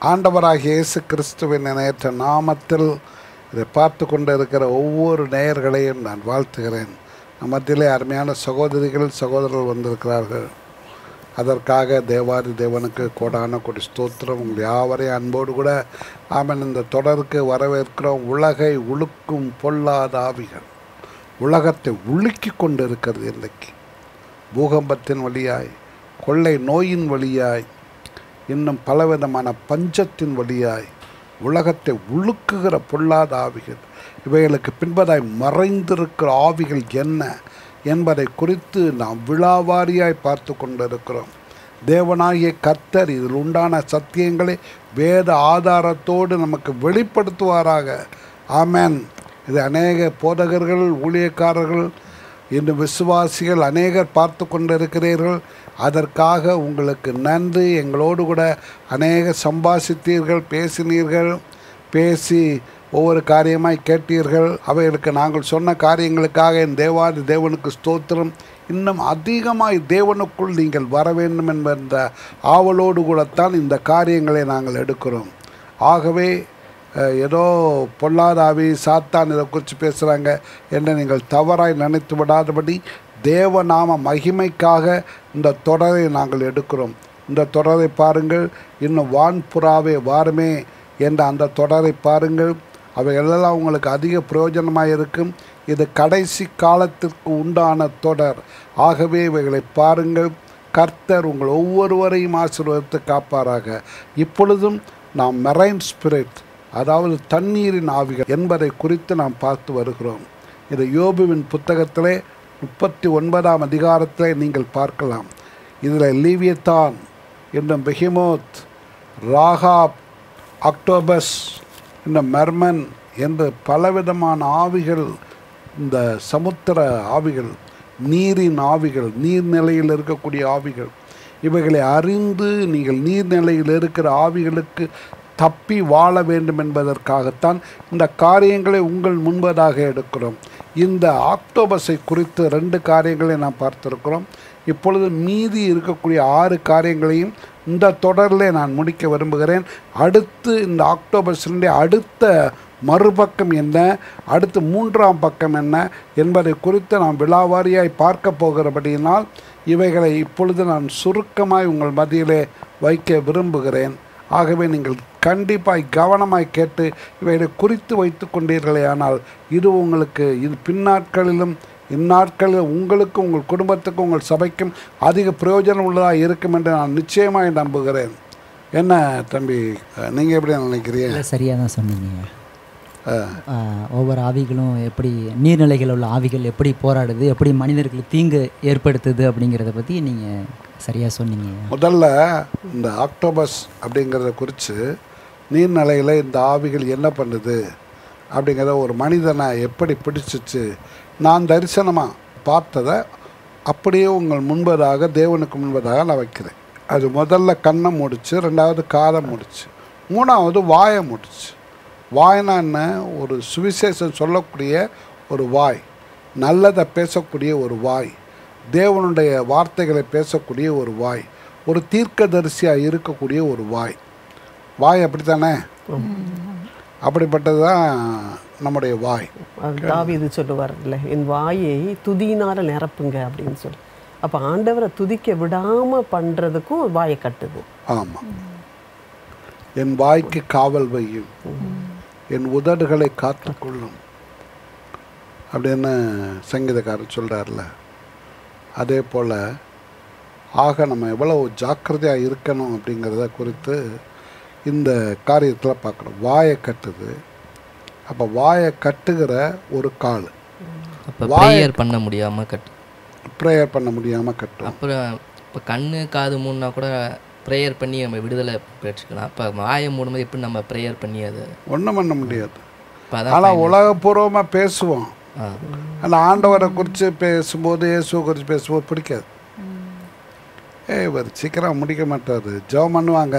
ஆண்டவராகிய இயேசு கிறிஸ்துவின் நேற்ற நாமத்தில் இதை பார்த்து கொண்டு இருக்கிற ஒவ்வொரு நேயர்களையும் நான் வாழ்த்துகிறேன் நம் மத்தியிலே அருமையான சகோதரிகள் சகோதரர்கள் வந்திருக்கிறார்கள் அதற்காக தேவாதி தேவனுக்கு கோடான கொடி ஸ்தோத்திரம் உங்கள் யாவரையும் அன்போடு கூட ஆமன் இந்த தொடருக்கு வரவேற்கிறோம் உலகை உழுக்கும் பொல்லாத ஆவிகள் உலகத்தை உலுக்கி கொண்டு இருக்கிறது இன்றைக்கு பூகம்பத்தின் வழியாய் கொள்ளை நோயின் வழியாய் இன்னும் பலவிதமான பஞ்சத்தின் வழியாய் உலகத்தை உழுக்குகிற பொல்லாத ஆவிகள் இவைகளுக்கு பின்பதாய் மறைந்திருக்கிற ஆவிகள் என்ன என்பதை குறித்து நாம் விழாவாரியாய் பார்த்து கொண்டிருக்கிறோம் தேவனாகிய கர்த்தர் இதில் உண்டான சத்தியங்களை வேத ஆதாரத்தோடு நமக்கு வெளிப்படுத்துவாராக ஆமென் இது அநேக போதகர்கள் ஊழியக்காரர்கள் இன்று விசுவாசிகள் அநேகர் பார்த்து கொண்டிருக்கிறீர்கள் அதற்காக உங்களுக்கு நன்றி எங்களோடு கூட அநேக சம்பாசித்தீர்கள் பேசினீர்கள் பேசி ஒவ்வொரு காரியமாய் கேட்டீர்கள் அவைகளுக்கு நாங்கள் சொன்ன காரியங்களுக்காக என் தேவாதி தேவனுக்கு ஸ்தோத்திரம் இன்னும் அதிகமாய் தேவனுக்குள் நீங்கள் வர வேண்டும் என்ற ஆவலோடு கூடத்தான் இந்த காரியங்களை நாங்கள் எடுக்கிறோம் ஆகவே அஹ், ஏதோ பொல்லாதாவி சாத்தான் இதை குறித்து பேசுகிறாங்க என்று நீங்கள் தவறாய் நினைத்து விடாதபடி தேவநாம மகிமைக்காக இந்த தொடரை நாங்கள் எடுக்கிறோம் இந்த தொடரை பாருங்கள் இன்னும் வான்புறாவே வாருமே என்ற அந்த தொடரை பாருங்கள் அவைகளெல்லாம் உங்களுக்கு அதிக பிரயோஜனமாக இருக்கும் இது கடைசி காலத்திற்கு உண்டான தொடர் ஆகவே இவைகளை பாருங்கள் கர்த்தர் உங்கள் ஒவ்வொருவரையும் ஆசீர்வதித்து காப்பாராக இப்பொழுதும் நாம் மெரைன் ஸ்பிரிட் அதாவது தண்ணீரின் ஆவிகள் என்பதை குறித்து நாம் பார்த்து வருகிறோம் இது யோபுவின் புத்தகத்திலே முப்பத்தி ஒன்பதாம் அதிகாரத்திலே நீங்கள் பார்க்கலாம் இதில் லீவியத்தான் என்னும் பெஹிமோத் ராகாப் அக்டோபஸ் இந்த மெர்மன் என்று பலவிதமான ஆவிகள் இந்த சமுத்திர ஆவிகள் நீரின் ஆவிகள் நீர்நிலையில் இருக்கக்கூடிய ஆவிகள் இவைகளை அறிந்து நீங்கள் நீர்நிலையில் இருக்கிற ஆவிகளுக்கு தப்பி வாழ வேண்டும் என்பதற்காகத்தான் இந்த காரியங்களை உங்கள் முன்பதாக எடுக்கிறோம் இந்த ஆக்டோபஸை குறித்து ரெண்டு காரியங்களை நாம் பார்த்திருக்கிறோம் இப்பொழுது மீதி இருக்கக்கூடிய ஆறு காரியங்களையும் இந்த தொடரில் நான் முடிக்க விரும்புகிறேன் அடுத்து இந்த ஆக்டோபஸினுடைய அடுத்த மறுபக்கம் என்ன அடுத்து மூன்றாம் பக்கம் என்ன என்பதை குறித்து நாம் விழாவாரியாய் பார்க்க போகிறபடியினால் இவைகளை இப்பொழுது நான் சுருக்கமாய் உங்கள் மத்தியிலே வைக்க விரும்புகிறேன் ஆகவே நீங்கள் கண்டிப்பாய் கவனமாய் கேட்டு இவைகளை குறித்து வைத்து கொண்டீர்களே ஆனால் இது உங்களுக்கு இது பின்னாட்களிலும் இந்நாட்களில் உங்களுக்கும் உங்கள் குடும்பத்துக்கும் உங்கள் சபைக்கும் அதிக பிரயோஜனம் உள்ளதாக இருக்கும் என்று நான் நிச்சயமாய் நம்புகிறேன் என்ன தம்பி நீங்கள் எப்படி நினைக்கிறீங்க இல்லை சரியாக தான் சொன்னீங்க ஆ. ஆ, ஒவ்வொரு ஆவிகளும் எப்படி நீர்நிலைகளில் உள்ள ஆவிகள் எப்படி போராடுது எப்படி மனிதர்களுக்கு தீங்கு ஏற்படுத்துது அப்படிங்கிறத பற்றி நீங்கள் சரியாக சொன்னீங்க முதல்ல இந்த ஆக்டோபஸ் அப்படிங்கிறத குறித்து நீர்நிலையில் இந்த ஆவிகள் என்ன பண்ணுது அப்படிங்கிறத ஒரு மனிதனை எப்படி பிடிச்சிச்சு நான் தரிசனமாக பார்த்ததை அப்படியே உங்கள் முன்பதாக தேவனுக்கு முன்பதாக நான் வைக்கிறேன் அது முதல்ல கண்ணை முடிச்சு ரெண்டாவது காதை முடிச்சு மூணாவது வாயை முடிச்சு வாய்னா என்ன ஒரு சுவிசேஷம் சொல்லக்கூடிய ஒரு வாய் நல்லதை பேசக்கூடிய ஒரு வாய் தேவனுடைய வார்த்தைகளை பேசக்கூடிய ஒரு வாய் ஒரு தீர்க்கதரிசியாக இருக்கக்கூடிய ஒரு வாய் வாய் அப்படித்தானே அப்படிப்பட்டது தான் நம்முடைய வாய் அது தாவீது சொல்லுவார்ல என் வாயை துதியினால நிரப்புங்க அப்படின்னு சொல்லி அப்போ ஆண்டவரை துதிக்க விடாம பண்றதுக்கும் வாயை கட்டுது ஆமாம் என் வாய்க்கு காவல் வையும் என் உதடுகளை காத்துக்கொள்ளும் அப்படின்னு சங்கீதக்காரர் சொல்கிறார்ல அதே போல் ஆக நம்ம எவ்வளவு ஜாக்கிரதையாக இருக்கணும் அப்படிங்கிறத குறித்து இந்த காரியத்தில் பார்க்கணும் வாயை கட்டுது அப்போ வாயை கட்டுகிற ஒரு கால் அப்போ ப்ரேயர் பண்ண முடியாமல் கட்டு ப்ரேயர் பண்ண முடியாமல் கட்டும் அப்புறம் இப்போ கண்ணு காது மூணுனா கூட ப்ரேயர் பண்ணி நம்ம விடுதலை பெற்றுக்கலாம் அப்போ வாயை மூடும்போது எப்படி நம்ம ப்ரேயர் பண்ணி அது ஒன்றும் பண்ண முடியாது இப்போ அதான் ஆனால் உலகப்பூர்வமாக பேசுவோம் ஆ ஆனால் ஆண்டவரை குறித்து பேசும்போது இயேசுவை குறித்து பேசும்போது பிடிக்காது ஏய் இவர் சீக்கிரம் முடிக்க மாட்டார் ஜெபம் பண்ணுவாங்க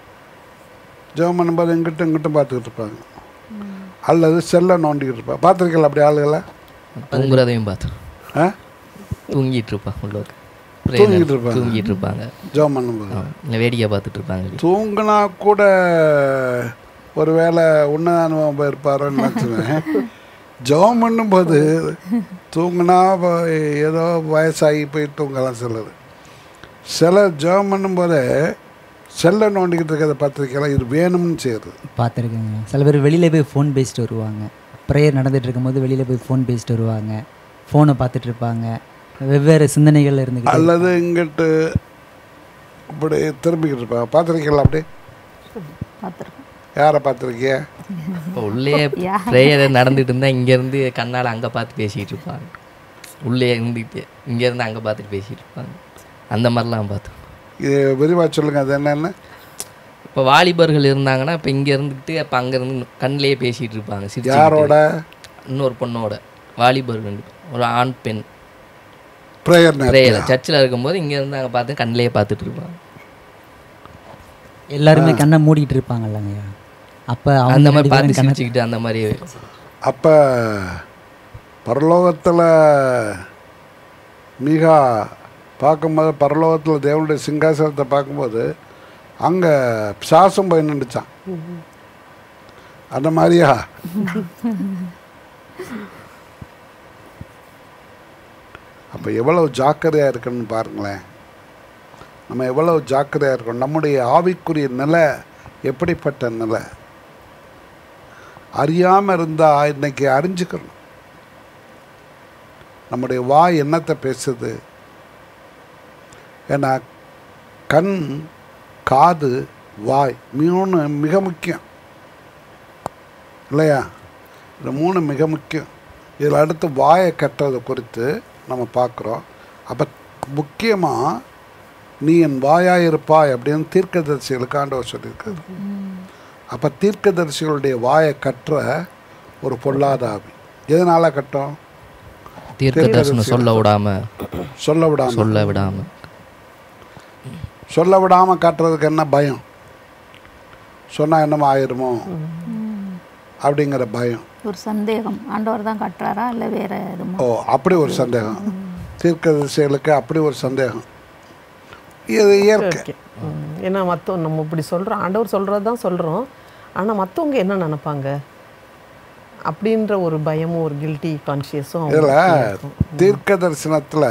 ஜெபம் பண்ணும்போது இங்கிட்டும் இங்கிட்டும் பார்த்துக்கிட்டு இருப்பாங்க அல்லது செல்லை நோண்டிக்கிட்டு இருப்பாங்க பார்த்துருக்கல அப்படி ஆளுகளை தூங்குறதையும் பார்த்தோம் ஆ தூங்கிட்டு இருப்பா உள்ள prayer தூங்கிட்டு இருப்பாங்க. தூங்கிட்டு இருப்பாங்க ஜோம் பண்ணும்போது ஆ, இல்லை வேடிக்கை பார்த்துட்டு இருப்பாங்க தூங்கினா கூட ஒருவேளை உன்னத அனுபவம் போயிருப்பாரோன்னு நினச்சினேன் ஜெபம் பண்ணும்போது தூங்கினா வ- ஏதோ வயசாகி போய் தூங்கலாம் சிலர் சிலர் ஜெபம் பண்ணும்போதே செல்லை நோண்டிக்கிட்டு இருக்கிறத பார்த்துருக்கலாம் இது வேணும்னு செய்யுது பார்த்துருக்கேங்க சில பேர் வெளியில் போய் ஃபோன் பேசிட்டு வருவாங்க ப்ரேயர் நடந்துட்டு இருக்கும்போது வெளியில் போய் ஃபோன் பேசிட்டு வருவாங்க ஃபோனை பார்த்துட்டு இருப்பாங்க வெவ்வேறு சிந்தனைகள் இருந்துக்கிட்டு அல்லது இங்கிட்டு இப்படி திரும்பிக்கிட்டு இருப்பாங்க பார்த்துருக்கீங்களா அப்படி பார்த்துருக்கோம் யாரை பார்த்துருக்கிய இப்போ உள்ளே ப்ரேயர் நடந்துட்டு இருந்தால் இங்கேருந்து கண்ணால் அங்கே பார்த்து பேசிகிட்டு இருப்பாங்க உள்ளே இருந்துட்டு இங்கேருந்து அங்கே பார்த்துட்டு பேசிகிட்டு இருப்பாங்க அந்த மாதிரிலாம் பார்த்தோம் இது விரிவாக சொல்லுங்கள் அது என்னென்னு இப்போ வாலிபர்கள் இருந்தாங்கன்னா இப்போ இங்கே இருந்துக்கிட்டு அப்போ அங்கேருந்து கண்ணிலேயே பேசிகிட்டு இருப்பாங்க சிரிச்சுக்கிட்டு. யாரோட இன்னொரு பொண்ணோட வாலிபர் ரெண்டு பேர். ஒரு ஆண் பெண் ப்ரேயர் நேரம் ப்ரேயர் சர்ச்சில் இருக்கும்போது இங்கேருந்து அங்கே பார்த்து கண்ணிலேயே பார்த்துட்டு இருப்பாங்க எல்லாருமே கண்ணை மூடிட்டு இருப்பாங்கல்லங்கய்யா அப்போ அந்த அவங்க மாதிரி ரெண்டு பார்த்து பேரும் கண்ணை சிரிச்சுக்கிட்டு அந்த மாதிரி அப்போ பரலோகத்தில் மிக பார்க்கும்போது பரலோகத்தில் தேவனுடைய சிங்காசனத்தை பார்க்கும்போது அங்கே சாசம் போய் நின்றுச்சான் அந்த மாதிரியா அப்போ எவ்வளவு ஜாக்கிரதையாக இருக்குன்னு பாருங்களேன் நம்ம எவ்வளவு ஜாக்கிரதையாக இருக்கோம் நம்முடைய ஆவிக்குரிய நிலை எப்படிப்பட்ட நிலை அறியாமல் இருந்தால் இன்னைக்கு அறிஞ்சுக்கணும் நம்முடைய வாய் என்னத்தை பேசுது ஏன்னா கண் காது வாய் மூணு மிக முக்கியம் இல்லையா இந்த மூணு மிக முக்கியம் இதில் அடுத்து வாயை கட்டுறது குறித்து நம்ம பார்க்குறோம் அப்போ முக்கியமாக நீ என் வாயாக இருப்பாய் அப்படின்னு தீர்க்கதரிசிகளுக்கு ஆண்டவர் சொல்லியிருக்காரு அப்போ தீர்க்கதரிசிகளுடைய வாயை கற்ற ஒரு பொல்லாத ஆவி எதனால் கட்டும் தீர்க்க தரிசனம் சொல்ல விடாம சொல்ல விடாம சொல்ல விடாம சொல்ல விடாமல் காட்டுறதுக்கு என்ன பயம் சொன்னால் என்னமோ ஆயிருமோ அப்படிங்கிற பயம் ஒரு சந்தேகம் ஆண்டவர் தான் கட்டுறாரா இல்லை வேற எதுவும் ஓ அப்படி ஒரு சந்தேகம் தீர்க்கதரிசிகளுக்கு அப்படி ஒரு சந்தேகம் இது இயற்கை ஓகே ஏன்னா மற்ற நம்ம இப்படி சொல்கிறோம் ஆண்டவர் சொல்கிறது தான் சொல்கிறோம் ஆனால் மற்றவங்க என்ன நினைப்பாங்க அப்படின்ற ஒரு பயமும் ஒரு கில்ட்டி கான்ஷியஸும் இதில் தீர்க்க தரிசனத்தில்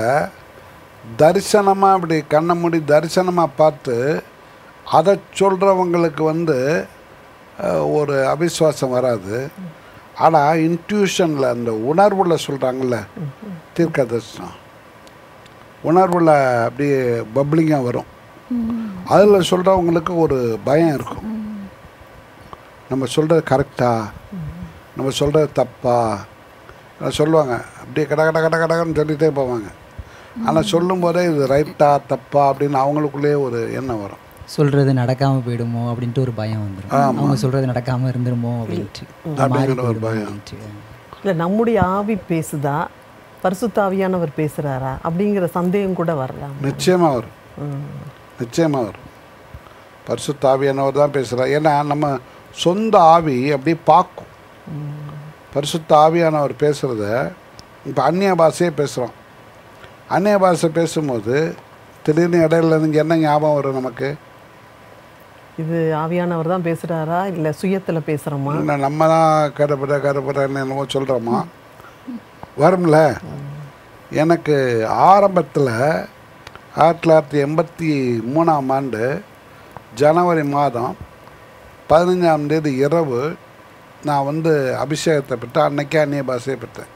தரிசனமாக அப்படி கண்ணை மூடி தரிசனமாக பார்த்து அதை சொல்கிறவங்களுக்கு வந்து அஹ், ஒரு அவிசுவாசம் வராது ஆனால் இன்ட்யூஷனில் அந்த உணர்வுல சொல்கிறாங்கல்ல தீர்க்க தரிசனம் உணர்வுல அப்படியே பப்ளிங்காக வரும் அதில் சொல்கிறவங்களுக்கு ஒரு பயம் இருக்கும் நம்ம சொல்கிறது கரெக்டா நம்ம சொல்கிறது தப்பா அஹ் சொல்லுவாங்க அப்படியே கட கட கட கடன்னு சொல்லிகிட்டே போவாங்க ஆனால் சொல்லும்போதே இது ரைட்டா தப்பா அப்படின்னு அவங்களுக்குள்ளேயே ஒரு எண்ணம் வரும் சொல்கிறது நடக்காமல் போயிடுமோ அப்படின்ட்டு ஒரு பயம் வந்துடும் அவங்க சொல்கிறது நடக்காமல் இருந்துருமோ அப்படின்ட்டு மாறி அப்படிங்கிற ஒரு போயிடுமோ பயம். அப்படின்ட்டு இல்லை நம்முடைய ஆவி பேசுதா பரிசுத்தாவியானவர் பேசுகிறாரா அப்படிங்கிற சந்தேகம் கூட வரலாம் நிச்சயமாக வரும் நிச்சயமாக வரும் பரிசுத்த ஆவியானவர் தான் பேசுகிறார் ஏன்னா நம்ம சொந்த ஆவி அப்படியே பார்க்கும் பரிசுத்த ஆவியானவர் பேசுகிறத இப்போ அந்நிய பாஷையே பேசுகிறோம் அந்நிய பாஷை பேசும்போது திடீர்னு இடையில இருந்து என்ன ஞாபகம் வரும் நமக்கு இது ஆவியானவர் தான் பேசுகிறாரா இல்லை சுயத்தில் பேசுகிறோமா இல்லை நம்ம தான் கருப்புற கருப்புறன்னு என்னமோ சொல்கிறோமா வரும்ல எனக்கு ஆரம்பத்தில் ஆயிரத்தி தொள்ளாயிரத்தி எண்பத்தி மூணாம் ஆண்டு ஜனவரி மாதம் பதினஞ்சாம் தேதி இரவு நான் வந்து அபிஷேகத்தை பெற்றேன் அன்னைக்கே அந்நிய பாஷையை பெற்றேன்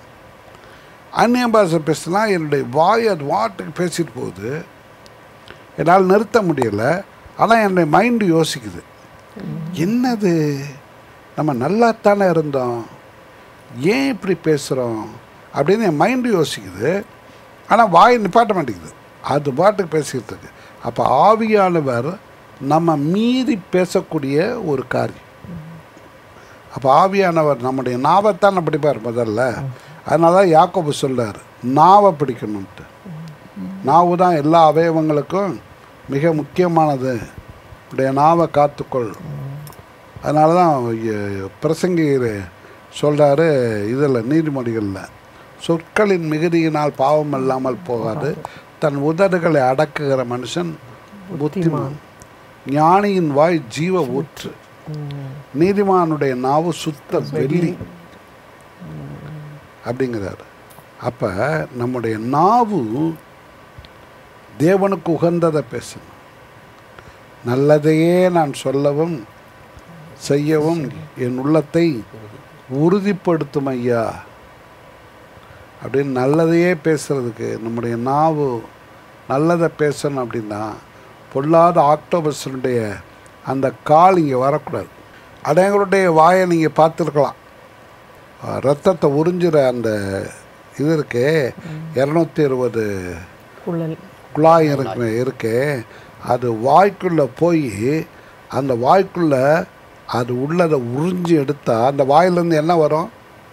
அந்நிய பாஷை பேசினா என்னுடைய வாய் அது வாட்டுக்கு பேசிட்டு போகுது என்னால் நிறுத்த முடியல ஆனால் என்னுடைய மைண்டு யோசிக்குது என்னது நம்ம நல்லாத்தானே இருந்தோம் ஏன் இப்படி பேசுகிறோம் அப்படின்னு என் மைண்டு யோசிக்குது ஆனால் வாய் நிப்பாட்ட மாட்டேங்குது அது பாட்டுக்கு பேசிக்கிட்டு இருக்கு அப்போ ஆவியானவர் நம்ம மீறி பேசக்கூடிய ஒரு காரியம் அப்போ ஆவியானவர் நம்முடைய நாவைத்தான் பிடிப்பார் முதல்ல அதனால தான் யாக்கோபு சொல்றார் நாவை பிடிக்கணும்ட்டு நாவு தான் எல்லா அவயவங்களுக்கும் மிக முக்கியமானது உடைய நாவை காத்துக்கொள் அதனால தான் இ- பிரசங்கர் சொல்கிறாரு இதில் நீதிமொழிகளில் சொற்களின் மிகுதியினால் பாவம் இல்லாமல் போகாது தன் உதடுகளை அடக்குகிற மனுஷன் புத்திமான் ஞானியின் வாய் ஜீவ ஊற்று நீதிமானுடைய நாவு சுத்த வெள்ளி அப்படிங்கிறாரு அப்ப நம்முடைய நாவு தேவனுக்கு உகந்ததை பேசணும் நல்லதையே நான் சொல்லவும் செய்யவும் என் உள்ளத்தை உறுதிப்படுத்தும் ஐயா அப்படின்னு நல்லதையே பேசுறதுக்கு நம்முடைய நாவு நல்லதை பேசணும் அப்படின்னா பொல்லாத ஆக்டோபஸனுடைய அந்த கால் இங்கே வரக்கூடாது அடையங்களுடைய வாயை நீங்கள் பார்த்துருக்கலாம் ரத்தத்தை உறிஞ்சுற அந்த இது இருக்கே இரநூத்தி இருபது குழல் குழாய் இருக்கு இருக்கு அது வாய்க்குள்ளே போய் அந்த வாய்க்குள்ளே அது உள்ளதை உறிஞ்சி எடுத்தா அந்த வாயிலேருந்து என்ன வரும்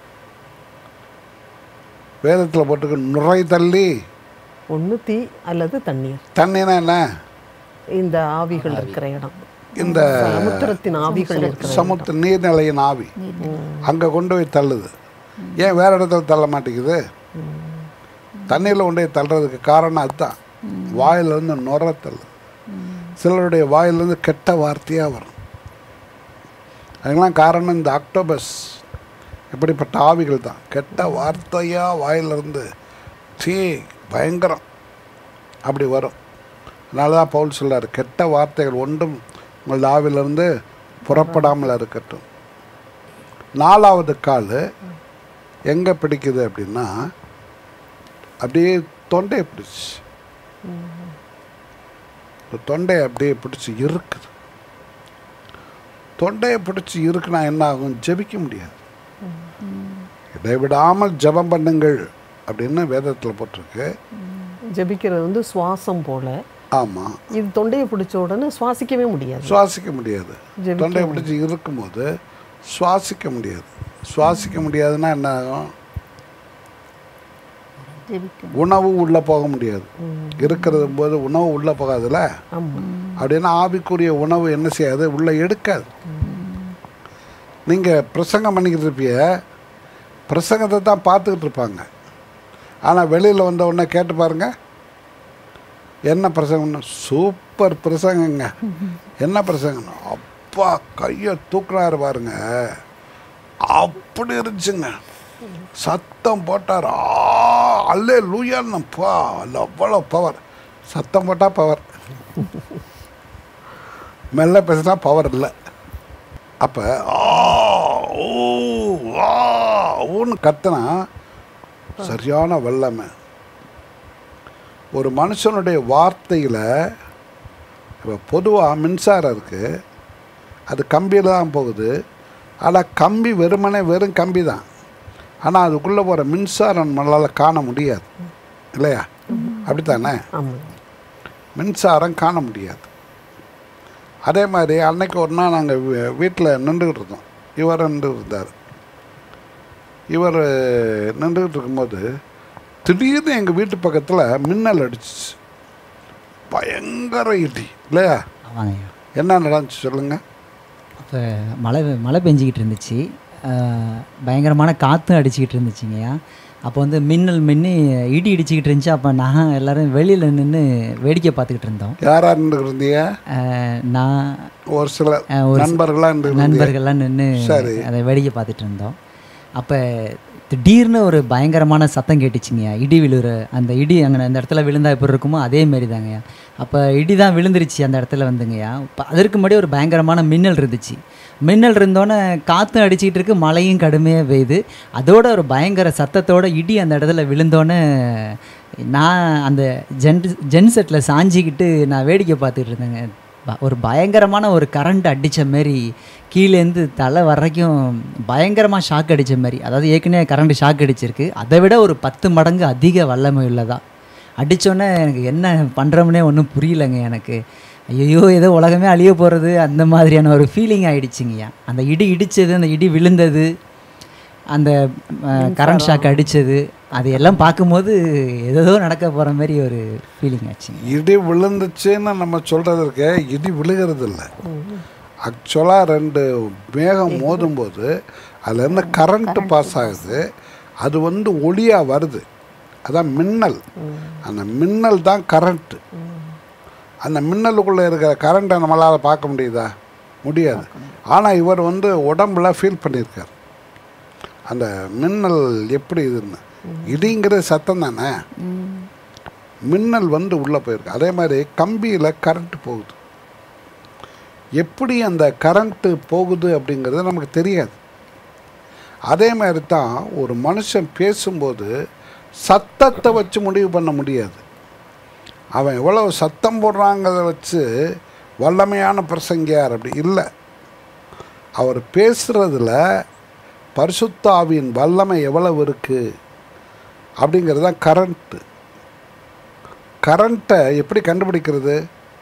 வேதத்தில் போட்டுக்க நுரை தள்ளி ஒன்று தீ அல்லது தண்ணீர் தண்ணினா என்ன இந்த ஆவிகள் இருக்கிற இடம் இந்த சமுத்திரத்தின் ஆவிகள் இருக்கிற சமுத்திர நீர்நிலையின் ஆவி அங்கே கொண்டு போய் தள்ளுது ஏன் வேற இடத்துல தள்ள மாட்டேங்குது தண்ணியில் கொண்டு போய் தள்ளுறதுக்கு காரணம் அதுதான் வாயிலிருந்து நுர தள்ளு சிலருடைய வாயிலிருந்து கெட்ட வார்த்தையாக வரும் அதுக்கெல்லாம் காரணம் இந்த அக்டோபஸ் இப்படிப்பட்ட ஆவிகள் தான் கெட்ட வார்த்தையாக வாயிலிருந்து சீ பயங்கரம் அப்படி வரும் அதனால தான் பவுல் சொல்றார் கெட்ட வார்த்தைகள் ஒன்றும் உங்கள் ஆவிலிருந்து புறப்படாமல் இருக்கட்டும் நாலாவது கால் எங்கே பிடிக்குது அப்படின்னா அப்படியே தொண்டையை பிடிச்சி இந்த தொண்டையை அப்படியே பிடிச்சி இருக்குது தொண்டையை பிடிச்சி இருக்குன்னா என்ன ஆகும் ஜெபிக்க முடியாது இடைவிடாமல் ஜெபம் பண்ணுங்கள் அப்படின்னு வேதத்தில் போட்டிருக்கு ஜெபிக்கிறது வந்து சுவாசம் போல ஆமாம் இது தொண்டையை பிடிச்ச உடனே சுவாசிக்கவே முடியாது சுவாசிக்க முடியாது ஜெபிக்க தொண்டையை பிடிச்சி இருக்கும்போது சுவாசிக்க முடியாது சுவாசிக்க முடியாதுன்னா என்ன ஆகும் ஜெபிக்கணும் உணவு உள்ளே போக முடியாது இருக்கிறது போது உணவு உள்ளே போகாதுல்ல ஆமாம் அப்படின்னா ஆவிக்குரிய உணவு என்ன செய்யாது உள்ளே எடுக்காது நீங்கள் பிரசங்கம் பண்ணிக்கிட்டு இருப்பிய பிரசங்கத்தை தான் பார்த்துக்கிட்டு இருப்பாங்க ஆனால் வெளியில் வந்த உடனே கேட்டு பாருங்க என்ன பிரசங்கம்னு சூப்பர் பிரசங்கங்க என்ன பிரசங்கம்னு அப்பா கையை தூக்குனாரு பாருங்க அப்படி இருந்துச்சுங்க சத்தம் போட்டார் ஆ அல்லே லூயான்னுப்பா அல்ல அவ்வளோ பவர் சத்தம் போட்டால் பவர் மெல்ல பேசினா பவர் இல்லை அப்போ ஆ ஓ ஆ ஊன்னு கத்துனா சரியான வல்லமை ஒரு மனுஷனுடைய வார்த்தையில் இப்போ பொதுவாக மின்சாரம் இருக்குது அது கம்பியில் தான் போகுது ஆனால் கம்பி வெறுமனே வெறும் கம்பி தான் ஆனால் அதுக்குள்ளே போகிற மின்சாரம் நம்மளால் காண முடியாது இல்லையா அப்படித்தானே ஆமாம் மின்சாரம் காண முடியாது அதே மாதிரி அன்னைக்கு ஒரு நாள் நாங்கள் வீட்டில் நின்றுக்கிட்டு இருந்தோம் இவர் நின்று இருந்தார் இவர் நின்றுக்கிட்டு இருக்கும்போது திடீர்னு எங்கள் வீட்டு பக்கத்தில் மின்னல் அடிச்சிச்சு பயங்கர இடி இல்லையா ஆமாங்கய்யா என்ன நடந்துச்சு சொல்லுங்கள் அப்போ மழை மழை பெஞ்சிக்கிட்டு இருந்துச்சு ஆஹ் பயங்கரமான காற்றும் அடிச்சுக்கிட்டு இருந்துச்சுங்கய்யா அப்போ வந்து மின்னல் மின்னி இடி இடிச்சுக்கிட்டு இருந்துச்சு அப்போ நான் எல்லாரும் வெளியில் நின்று வேடிக்கை பார்த்துக்கிட்டு இருந்தோம் யாராக நின்றுக்கிட்டு இருந்தீங்க ஆஹ் நான் ஒரு சில ஆஹ் ஒரு சி- நண்பர்களாக நின்று நண்பர்கள்லாம் நின்று சரி. அதை வேடிக்கை பார்த்துட்டு இருந்தோம் அப்போ திடீர்னு ஒரு பயங்கரமான சத்தம் கேட்டுச்சுங்கய்யா இடி விழுற அந்த இடி அங்கே அந்த இடத்துல விழுந்தா எப்படி இருக்குமோ அதே மாரி தாங்கய்யா அப்போ இடி தான் விழுந்துருச்சு அந்த இடத்துல வந்துங்கய்யா இப்போ அதற்கு முன்னாடி ஒரு பயங்கரமான மின்னல் இருந்துச்சு மின்னல் இருந்தோன்னே காற்றும் அடிச்சிக்கிட்டு இருக்கு மழையும் கடுமையாக பெய்யுது அதோட ஒரு பயங்கர சத்தத்தோட இடி அந்த இடத்துல விழுந்தோன்னே நான் அந்த ஜென் ஜென் செட்டில் சாஞ்சிக்கிட்டு நான் வேடிக்கை பார்த்துட்டு இருந்தேங்க ப- ஒரு பயங்கரமான ஒரு கரண்ட் அடித்த மாரி கீழேருந்து தலை வரைக்கும் பயங்கரமாக ஷாக் அடித்த மாதிரி அதாவது ஏற்கனவே கரண்ட் ஷாக் அடிச்சிருக்கு அதை விட ஒரு பத்து மடங்கு அதிக வல்லமை உள்ளதா அடித்தோன்னே எனக்கு என்ன பண்ணுறோம்னே ஒன்றும் புரியலைங்க எனக்கு ஐயோ ஏதோ உலகமே அழிய போகிறது அந்த மாதிரியான ஒரு ஃபீலிங் ஆயிடுச்சுங்கய்யா அந்த இடி இடித்தது அந்த இடி விழுந்தது அந்த கரண்ட் ஷாக் அடித்தது அது எல்லாம் பார்க்கும்போது ஏதோ நடக்க போகிற மாதிரி ஒரு ஃபீலிங் ஆச்சுங்க இடி விழுந்துச்சுன்னு நம்ம சொல்கிறதுக்கு இடி விழுகிறது இல்லை ஆக்சுவலாக ரெண்டு மேகம் மோதும்போது அதுலேருந்து கரண்ட்டு பாஸ் ஆகுது அது வந்து ஒளியாக வருது அதான் மின்னல் அந்த மின்னல் தான் கரண்ட்டு அந்த மின்னலுக்குள்ளே இருக்கிற கரண்ட்டை நம்மளால் பார்க்க முடியுதா முடியாது ஆனால் இவர் வந்து உடம்புல ஃபீல் பண்ணியிருக்கார் அந்த மின்னல் எப்படி இதுன்னு இடிங்கிற சத்தம் தானே மின்னல் வந்து உள்ளே போயிருக்கு அதே மாதிரி கம்பியில் கரண்ட் போகுது எப்படி அந்த கரண்ட்டு போகுது அப்படிங்கிறது நமக்கு தெரியாது அதே மாதிரி தான் ஒரு மனுஷன் பேசும்போது சத்தத்தை வச்சு முடிவு பண்ண முடியாது அவன் எவ்வளவு சத்தம் போடுறாங்கிறத வச்சு வல்லமையான பிரசங்கியார் அப்படி இல்லை அவர் பேசுகிறதுல பரிசுத்த ஆவியின் வல்லமை எவ்வளவு இருக்குது அப்படிங்கிறது தான் கரண்ட்டு கரண்ட்டை எப்படி கண்டுபிடிக்கிறது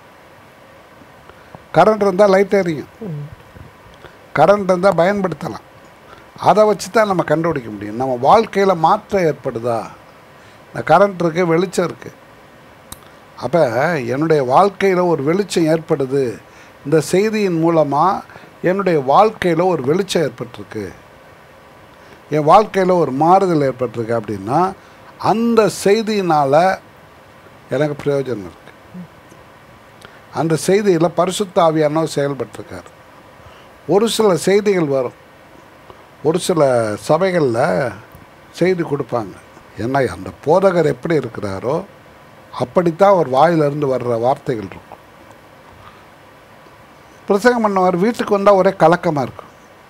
கரண்ட் இருந்தால் லைட் எரியும் கரண்ட் இருந்தால் பயன்படுத்தலாம் அதை வச்சு தான் நம்ம கண்டுபிடிக்க முடியும் நம்ம வாழ்க்கையில் மாற்றம் ஏற்படுதா இந்த கரண்ட் இருக்குது வெளிச்சம் இருக்குது அப்போ என்னுடைய வாழ்க்கையில் ஒரு வெளிச்சம் ஏற்படுது இந்த செய்தியின் மூலமாக என்னுடைய வாழ்க்கையில் ஒரு வெளிச்சம் ஏற்பட்டிருக்கு என் வாழ்க்கையில் ஒரு மாறுதல் ஏற்பட்டிருக்கு அப்படின்னா அந்த செய்தியினால் எனக்கு பிரயோஜனம் இருக்குது அந்த செய்தியில் பரிசுத்த ஆவியானவர் செயல்பட்டிருக்கார் ஒரு சில செய்திகள் வரும் ஒரு சில சபைகளில் செய்தி கொடுப்பாங்க ஏன்னா அந்த போதகர் எப்படி இருக்கிறாரோ அப்படித்தான் அவர் வாயிலிருந்து வர்ற வார்த்தைகள் இருக்கும் பிரசங்கம் பண்ணவர் வீட்டுக்கு வந்தால் ஒரே கலக்கமாக இருக்கும்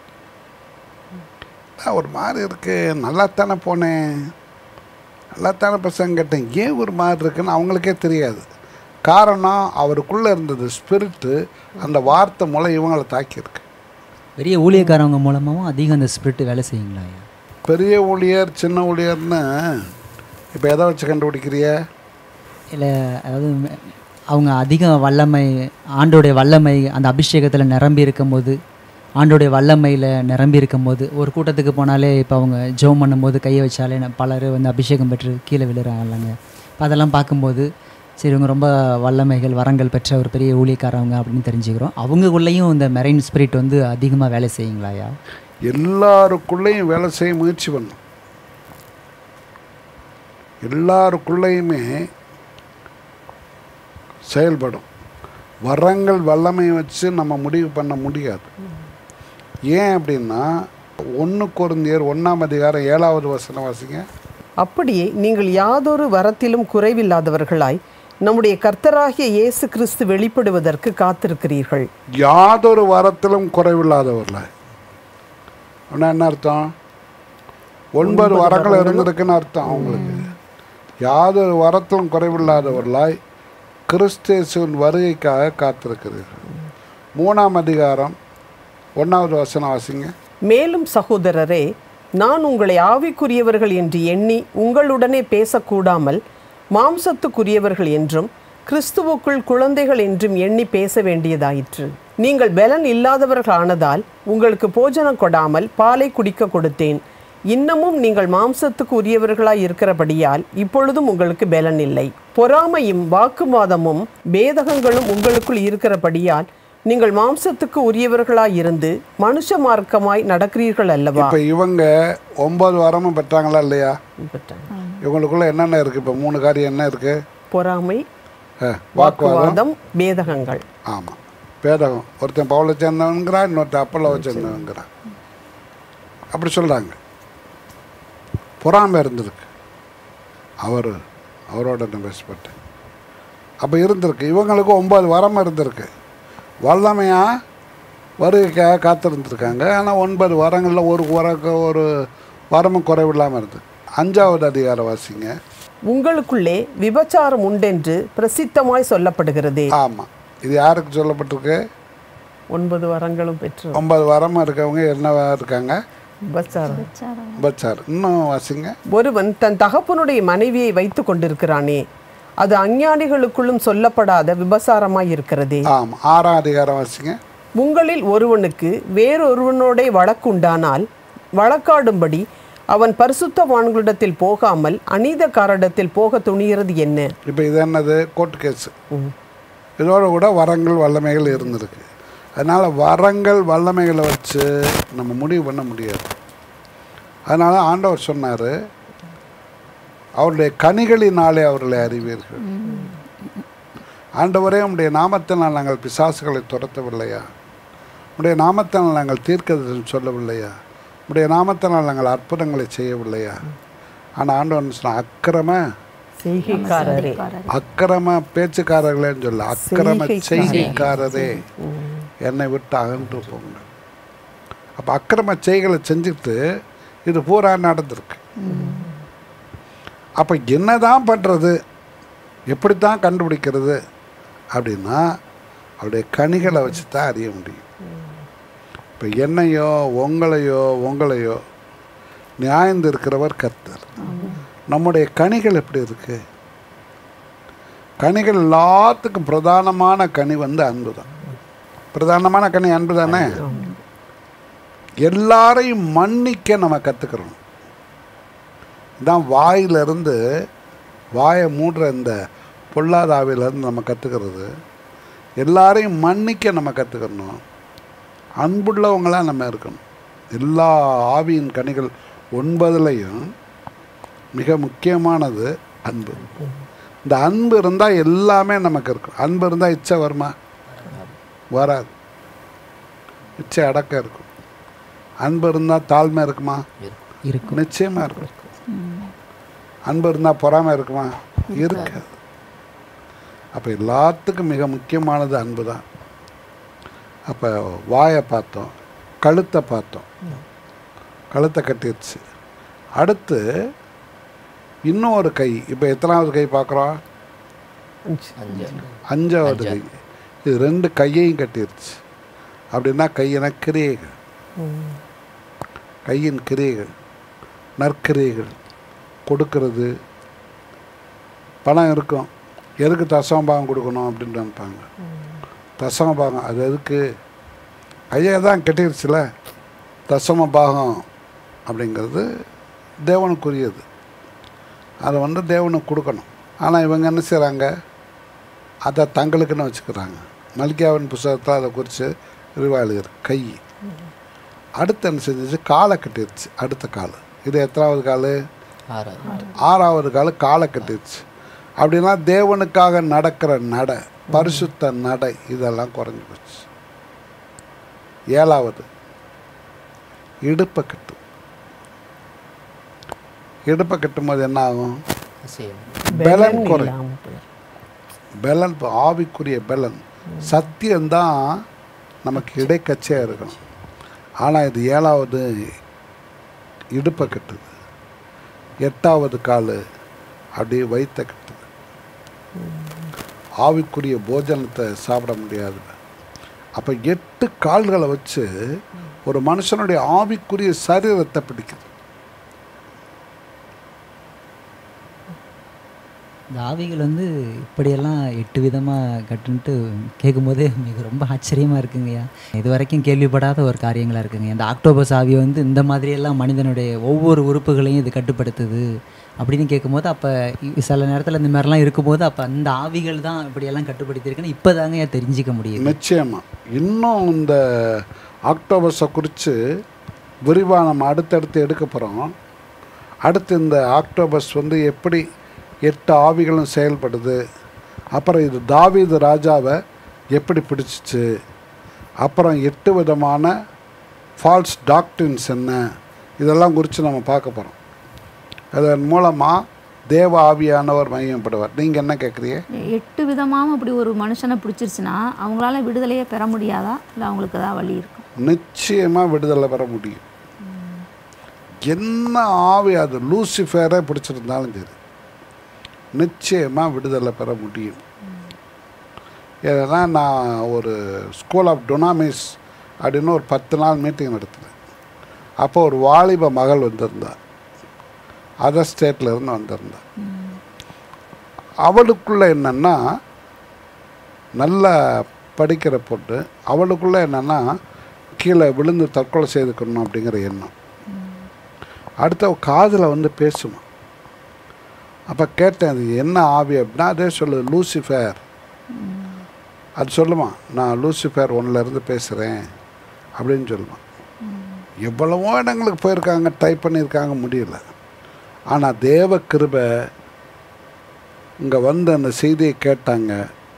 "அதான் ஒரு மாதிரி இருக்கு நல்லாத்தானே போனேன் நல்லாத்தானே பிரசங்கம் கேட்டேன் ஏன் ஒரு மாதிரி இருக்குன்னு அவங்களுக்கே தெரியாது காரணம் அவருக்குள்ளே இருந்தது ஸ்பிரிட்டு அந்த வார்த்தை மூலம் இவங்களை தாக்கியிருக்கு பெரிய ஊழியக்காரவங்க மூலமாகவும் அதிகம் அந்த ஸ்பிரிட் வேலை செய்யுங்களா ஐயா பெரிய ஊழியர் சின்ன ஊழியர்னு இப்போ எதை வச்சு கண்டுபிடிக்கிறிய இல்லை அதாவது மெ- அவங்க அதிக வல்லமை ஆண்டோடைய வல்லமை அந்த அபிஷேகத்தில் நிரம்பி இருக்கும்போது ஆண்டோடைய வல்லமையில் நிரம்பி இருக்கும்போது ஒரு கூட்டத்துக்கு போனாலே இப்போ அவங்க ஜெபம் பண்ணும்போது கையை வச்சாலே ந- பலர் வந்து அபிஷேகம் பெற்று கீழே விழுறாங்கல்லங்க இப்போ அதெல்லாம் பார்க்கும்போது சரி இவங்க ரொம்ப வல்லமைகள் வரங்கள் பெற்ற ஒரு பெரிய ஊழியக்காரவங்க அப்படின்னு தெரிஞ்சுக்கிறோம் அவங்களுக்குள்ளேயும் இந்த மெரைன் ஸ்பிரிட் வந்து அதிகமாக வேலை செய்யுங்களாயா எல்லாருக்குள்ளேயும் வேலை செய்ய முயற்சி பண்ணும் எல்லாருக்குள்ளேயுமே செயல்படும் வரங்கள் வல்லமை வச்சு நம்ம முடிவு பண்ண முடியாது ஏன் அப்படின்னா ஒன்று குருந்தியர் ஒன்றாம் அதிகாரம் ஏழாவது வசனம் வாசிங்க அப்படியே நீங்கள் யாதொரு வரத்திலும் குறைவில்லாதவர்களாய் நம்முடைய கர்த்தராகிய இயேசு கிறிஸ்து வெளிப்படுவதற்கு காத்திருக்கிறீர்கள் யாதொரு வரத்திலும் குறைவில்லாதவர்கள அப்படின்னா என்ன அர்த்தம் ஒன்பது வரங்கள் இருந்திருக்குன்னு அர்த்தம் அவங்களுக்கு யாதொரு வரத்திலும் குறைவில்லாதவர்களாய் கிறிஸ்தேசுவின் வருகைக்காக காத்திருக்கிறீர்கள் மூணாம் அதிகாரம் ஒன்றாவது வசனம் வாசிங்க மேலும் சகோதரரே நான் உங்களை ஆவிக்குரியவர்கள் என்று எண்ணி உங்களுடனே பேசக்கூடாமல் மாம்சத்துக்குரியவர்கள் என்றும் கிறிஸ்துவுக்குள் குழந்தைகள் என்றும் எண்ணி பேச வேண்டியதாயிற்று நீங்கள் பலன் இல்லாதவர்கள் ஆனதால் உங்களுக்கு போஜனம் கொடாமல் பாலை குடிக்க கொடுத்தேன் இன்னமும் நீங்கள் மாம்சத்துக்கு உரியவர்களாய் இருக்கிறபடியால் இப்பொழுதும் உங்களுக்கு பலன் இல்லை பொறாமையும் வாக்குவாதமும் பேதகங்களும் உங்களுக்குள் இருக்கிறபடியால் நீங்கள் மாம்சத்துக்கு உரியவர்களாய் இருந்து மனுஷ மார்க்கமாய் நடக்கிறீர்கள் அல்லவா இப்போ இவங்க ஒன்பது வரமும் பெற்றாங்களா இல்லையா பெற்றாங்க. இவங்களுக்குள்ள என்னென்ன இருக்குது இப்போ மூணு காரியம் என்ன இருக்குது பொறாமை வாக்குவாதம் வாக்குவாதம் பேதகங்கள் ஆமாம் பேதகம் ஒருத்தன் பவுலை சேர்ந்தவங்கிறான் இன்னொருத்தன் அப்பல்லாவை சேர்ந்தவங்கிறான் அப்படி சொல்கிறாங்க பொறாமை இருந்திருக்கு அவர் அவரோட நான் பேசப்பட்டேன் அப்போ இருந்திருக்கு இவங்களுக்கு ஒன்பது வரம் இருந்திருக்கு வல்லமையாக வருகைக்காக காத்திருந்துருக்காங்க ஆனால் ஒன்பது வரங்களில் ஒரு வர ஒரு வரமும் குறைவில்லாமல் இருந்தது அஞ்சாவது அதிகாரம் வாசிங்க உங்களுக்குள்ளே விபச்சாரம் உண்டென்று பிரசித்தமாய் சொல்லப்படுகிறதே ஆமாம் இது யாருக்கு சொல்லப்பட்டிருக்கு ஒன்பது வரங்களும் பெற்று ஒன்பது வரமாக இருக்கவங்க என்னவா இருக்காங்க விபச்சாரம் பச்சார் இன்னும் வாசிங்க ஒருவன் தன் தகப்பனுடைய மனைவியை வைத்து கொண்டிருக்கிறானே அது அஞ்ஞானிகளுக்குள்ளும் சொல்லப்படாத விபசாரமாய் இருக்கிறதே ஆமாம் ஆறாம் அதிகாரம் வாசிங்க உங்களில் ஒருவனுக்கு வேறொருவனோட வழக்குண்டானால் வழக்காடும்படி அவன் பரிசுத்தவான்களிடத்தில் போகாமல் அநீதக்காரிடத்தில் போக துணிகிறது என்ன இப்போ இது என்னது கோர்ட்டு கேஸு இதோட கூட வரங்கள் வல்லமைகள் இருந்திருக்கு அதனால் வரங்கள் வல்லமைகளை வச்சு நம்ம முடிவு பண்ண முடியாது அதனால் ஆண்டவர் சொன்னார் அவருடைய கனிகளினாலே அவர்களை அறிவீர்கள் ஆண்டவரே உம்முடைய நாமத்தினால் நாங்கள் பிசாசுகளை துரத்தவில்லையா உம்முடைய நாமத்தினால் நாங்கள் தீர்க்கதரிசனம் சொல்லவில்லையா உம்முடைய நாமத்தினால் நாங்கள் அற்புதங்களை செய்யவில்லையா ஆனால் ஆண்டவன் சொன்ன அக்கிரம செய்கைக்காரரே அக்கிரம பேச்சுக்காரர்களேன்னு சொல்ல அக்கிரம செய்கைக்காரரே. செய்கைக்காரரே என்னை விட்டு அகன்று போங்க அப்போ அக்கிரம செய்களை செஞ்சுட்டு இது பூரா நடந்திருக்கு அப்போ என்னதான் பண்ணுறது எப்படித்தான் கண்டுபிடிக்கிறது அப்படின்னா அவருடைய கனிகளை வச்சு தான் அறிய முடியும் இப்போ என்னையோ உங்களையோ உங்களையோ நியாயந்து இருக்கிறவர் கர்த்தர் நம்முடைய கனிகள் எப்படி இருக்கு கனிகள் எல்லாத்துக்கும் பிரதானமான கனி வந்து அன்பு தான் பிரதானமான கனி அன்பு தானே எல்லாரையும் மன்னிக்க நம்ம கற்றுக்கிறோம் தான் வாயிலிருந்து வாயை மூடுற இந்த பொல்லாத ஆவியிலேருந்து நம்ம கற்றுக்கிறது எல்லாரையும் மன்னிக்க நம்ம கற்றுக்கணும் அன்புள்ளவங்களாக நம்ம இருக்கணும் எல்லா ஆவியின் கனிகள் ஒன்பதுலையும் மிக முக்கியமானது அன்பு இந்த அன்பு இருந்தால் எல்லாமே நமக்கு இருக்கும் அன்பு இருந்தால் இச்சை வருமா வராது இச்சை அடக்கம் இருக்கும் அன்பு இருந்தால் தாழ்மை இருக்குமா இருக்கும் நிச்சயமாக இருக்கும் அன்பு இருந்தால் பொறாமை இருக்குமா இருக்காது அப்போ எல்லாத்துக்கும் மிக முக்கியமானது அன்பு தான் அப்போ வாயை பார்த்தோம் கழுத்தை பார்த்தோம் கழுத்தை கட்டிடுச்சு அடுத்து இன்னும் ஒரு கை இப்போ எத்தனாவது கை பார்க்குறோம் அஞ்சு அஞ்சாவது கை இது ரெண்டு கையையும் கட்டிருச்சு அப்படின்னா கையின கிரியைகள் கையின் கிரியைகள் நற்கிரியைகள் கொடுக்கறது பணம் இருக்கும் எதுக்கு தசமபாகம் கொடுக்கணும் அப்படின்னு நினைப்பாங்க தசமபாகம் அது எதுக்கு கையை தான் கட்டிருச்சுல தசம பாகம் அப்படிங்கிறது தேவனுக்குரியது அதை வந்து தேவனுக்கு கொடுக்கணும் ஆனால் இவங்க என்ன செய்கிறாங்க அதை தங்களுக்குன்னு வச்சுக்கிறாங்க மல்கியாவின் புஸ்தகத்தில் அதை குறித்து ரிவாளுகர் கை அடுத்து என்ன செஞ்சிச்சு காலை கட்டிருச்சு அடுத்த கால் இது எத்தனாவது கால் ஆறாவது ஆறாவது கால் காலை கட்டிருச்சு அப்படின்னா தேவனுக்காக நடக்கிற நடை பரிசுத்த நடை இதெல்லாம் குறைஞ்சி போச்சு ஏழாவது இடுப்பை கட்டு இடுப்பை கட்டும்போது என்ன ஆகும் சேம் பலன் குறை இல்லாம போயிரும். பலன் இப்ப ஆவிக்குரிய பலன் சத்தியம்தான் நமக்கு இடைக்கச்சையாக இருக்கணும் ஆனால் இது ஏழாவது இடுப்பை கட்டுது எட்டாவது கால் அப்படியே வயிற்ற கட்டுது ஆவிக்குரிய போஜனத்தை சாப்பிட முடியாது அப்போ எட்டு கால்களை வச்சு ஒரு மனுஷனுடைய ஆவிக்குரிய சரீரத்தை பிடிக்குது இந்த ஆவிகள் வந்து இப்படியெல்லாம் எட்டு விதமாக கட்டுன்ட்டு கேட்கும்போதே மிக ரொம்ப ஆச்சரியமாக இருக்குங்கய்யா இது வரைக்கும் கேள்விப்படாத ஒரு காரியங்களாக இருக்குங்க இந்த ஆக்டோபஸ் ஆவி வந்து இந்த மாதிரியெல்லாம் மனிதனுடைய ஒவ்வொரு உறுப்புகளையும் இது கட்டுப்படுத்துது அப்படின்னு கேட்கும்போது அப்போ சில நேரத்தில் இந்த மாதிரிலாம் இருக்கும்போது அப்போ அந்த ஆவிகள் தான் இப்படியெல்லாம் கட்டுப்படுத்தியிருக்குன்னு இப்போ தாங்க தெரிஞ்சிக்க முடியுது நிச்சயமா இன்னும் இந்த ஆக்டோபஸை குறித்து விரிவாக நம்ம அடுத்தடுத்து எடுக்க போகிறோம் அடுத்து இந்த ஆக்டோபஸ் வந்து எப்படி எட்டு ஆவிகளும் செயல்படுது அப்புறம் இது தாவீது ராஜாவை எப்படி பிடிச்சிச்சு அப்புறம் எட்டு விதமான ஃபால்ஸ் டாக்டின்ஸ் என்ன இதெல்லாம் குறித்து நம்ம பார்க்க போகிறோம் அதன் மூலமாக தேவ ஆவியானவர் மையப்படுவார் நீங்கள் என்ன கேட்குறீங்க எட்டு விதமாக அப்படி ஒரு மனுஷனை பிடிச்சிருச்சுன்னா அவங்களால விடுதலையே பெற முடியாதா இல்லை அவங்களுக்கு ஏதாவது வழி இருக்கும் நிச்சயமாக விடுதலை பெற முடியும் என்ன ஆவி அது லூசிஃபேரை பிடிச்சிருந்தாலும் சரி நிச்சயமாக விடுதலை பெற முடியும் ஏன்னா நான் ஒரு ஸ்கூல் ஆஃப் டொனாமிஸ் அப்படின்னு ஒரு பத்து நாள் மீட்டிங் நடத்தினேன் அப்போ ஒரு வாலிப மகள் வந்திருந்தா அதர் ஸ்டேட்ல இருந்து வந்திருந்தா அவளுக்குள்ள என்னன்னா நல்ல படிக்கிற பொண்ணு அவளுக்குள்ள என்னன்னா கீழே விழுந்து தற்கொலை செய்துக்கணும் அப்படிங்கிற எண்ணம் அடுத்த காதில் வந்து பேசுமா அப்போ கேட்டேன் அது என்ன ஆவி அப்படின்னா அதே சொல்லுது லூசிஃபேர் அது சொல்லுமா நான் லூசிஃபேர் ஒன்றுலேருந்து பேசுகிறேன் அப்படின்னு சொல்லுவான் எவ்வளவோ இடங்களுக்கு போயிருக்காங்க டைப் பண்ணியிருக்காங்க முடியல ஆனால் தேவ கிருபை இங்கே வந்து அந்த செய்தியை கேட்டாங்க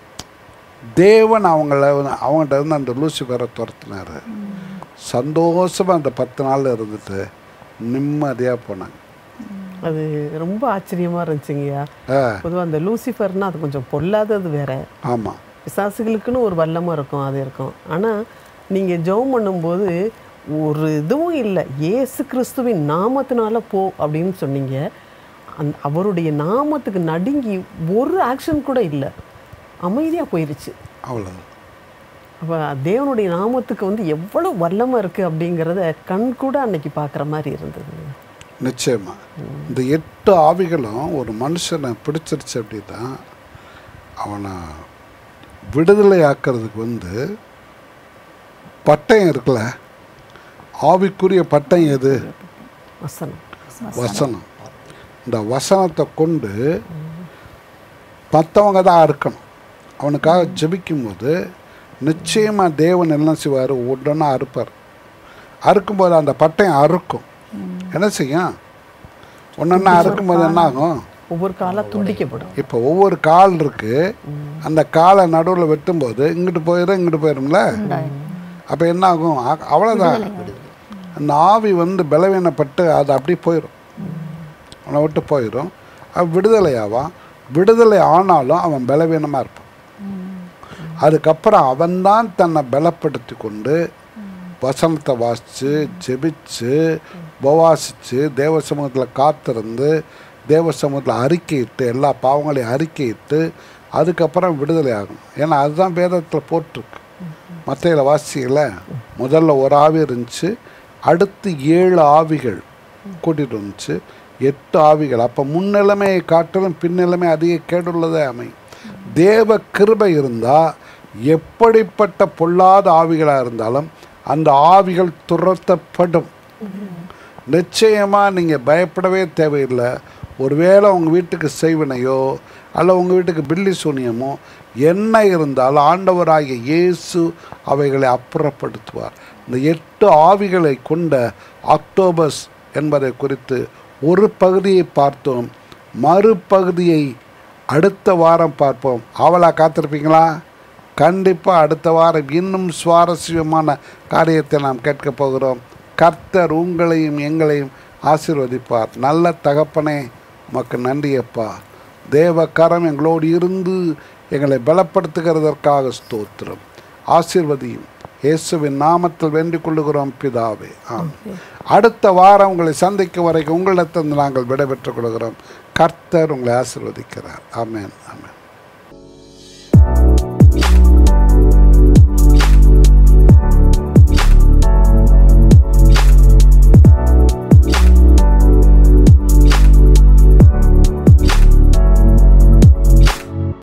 தேவன் அவங்கள அவங்கள்ட்ட இருந்து அந்த லூசிஃபரை துரத்துனாரு சந்தோஷமாக அந்த பத்து நாள் இருந்துட்டு நிம்மதியாக போனாங்க அது ரொம்ப ஆச்சரியமா இருந்துச்சுங்கய்யா ஆ பொதுவா அந்த லூசிஃபர்னா அது கொஞ்சம் பொல்லாதது வேற ஆமாம் பிசாசுகளுக்குன்னு ஒரு வல்லமை இருக்கும் அது இருக்கும் ஆனால் நீங்கள் ஜெபம் பண்ணும்போது ஒரு இதுவும் இல்லை இயேசு கிறிஸ்துவின் நாமத்தினால போ அப்படின்னு சொன்னீங்க அந் அவருடைய நாமத்துக்கு நடுங்கி ஒரு ஆக்ஷன் கூட இல்லை அமைதியாக போயிருச்சு அவ்வளோ அப்போ தேவனுடைய நாமத்துக்கு வந்து எவ்வளோ வல்லமை இருக்குது அப்படிங்கிறத கண் கூட அன்னைக்கு பார்க்குற மாதிரி இருந்தது நிச்சயமா இந்த எட்டு ஆவிகளும் ஒரு மனுஷனை பிடிச்சிருச்சு அப்படின்னா அவனை விடுதலை ஆக்கிறதுக்கு வந்து பட்டயம் இருக்குல்ல ஆவிக்குரிய பட்டயம் எது வசனம் வசனம் இந்த வசனத்தை கொண்டு மற்றவங்க தான் அறுக்கணும் அவனுக்காக ஜெபிக்கும்போது நிச்சயமாக தேவன் என்ன செய்வார் உடனே அறுப்பார் அறுக்கும்போது அந்த பட்டயம் அறுக்கும் என்ன செய்யும் ஒன்றொன்னா அறுக்கும்போது என்ன ஆகும் ஒவ்வொரு காலாக துண்டிக்கப்படும் இப்போ ஒவ்வொரு கால் இருக்கு அந்த காலை நடுவில் வெட்டும்போது இங்கிட்டு போயிடும் இங்கிட்டு போயிடும்ல அப்போ என்ன ஆகும் அ- அவ்வளோதான் அந்த ஆவி வந்து பலவீனப்பட்டு அது அப்படியே போயிடும் அவனை விட்டு போயிடும் அவன் விடுதலை ஆவான் விடுதலை ஆனாலும் அவன் பலவீனமாக இருப்பான் அதுக்கப்புறம் அவன்தான் தன்னை பலப்படுத்தி கொண்டு வசனத்தை வாசித்து ஜெபிச்சு உபவாசித்து தேவ சமூகத்தில் காத்திருந்து தேவ சமூகத்தில் அறிக்கையிட்டு எல்லா பாவங்களையும் அறிக்கையிட்டு அதுக்கப்புறம் விடுதலை ஆகும் ஏன்னா அதுதான் வேதத்தில் போட்டிருக்கு மத்தையில் வாசிக்கல முதல்ல ஒரு ஆவி இருந்துச்சு அடுத்து ஏழு ஆவிகள் கூட்டிகிட்டு வந்துச்சு எட்டு ஆவிகள் அப்போ முன்னிலைமையை காட்டிலும் பின்னிலைமை அதிக கேடுள்ளதே அமை தேவ கிருபை இருந்தால் எப்படிப்பட்ட பொல்லாத ஆவிகளாக இருந்தாலும் அந்த ஆவிகள் துரத்தப்படும் நிச்சயமாக நீங்கள் பயப்படவே தேவையில்லை ஒருவேளை உங்கள் வீட்டுக்கு செய்வினையோ அல்ல உங்கள் வீட்டுக்கு பில்லி சூனியமோ என்ன இருந்தாலும் ஆண்டவராகிய இயேசு அவைகளை அப்புறப்படுத்துவார் இந்த எட்டு ஆவிகளை கொண்ட அக்டோபஸ் என்பதை குறித்து ஒரு பகுதியை பார்த்தோம் மறுபகுதியை அடுத்த வாரம் பார்ப்போம் ஆவலா காத்திருப்பீங்களா கண்டிப்பாக அடுத்த வாரம் இன்னும் சுவாரஸ்யமான காரியத்தை நாம் கேட்கப் போகிறோம் கர்த்தர் உங்களையும் எங்களையும் ஆசீர்வதிப்பார் நல்ல தகப்பனே உமக்கு நன்றி அப்பா தேவ கரம் எங்களோடு இருந்து எங்களை பலப்படுத்துகிறதற்காக ஸ்தோத்திரம் ஆசீர்வதியும் இயேசுவின் நாமத்தில் வேண்டிக் கொள்ளுகிறோம் பிதாவே ஆம் அடுத்த வாரம் உங்களை சந்திக்கும் வரைக்கும் உங்களிடத்திலிருந்து நாங்கள் விடைபெற்றுக் கொள்கிறோம் கர்த்தர் உங்களை ஆசீர்வதிக்கிறார் ஆமென் ஆமென்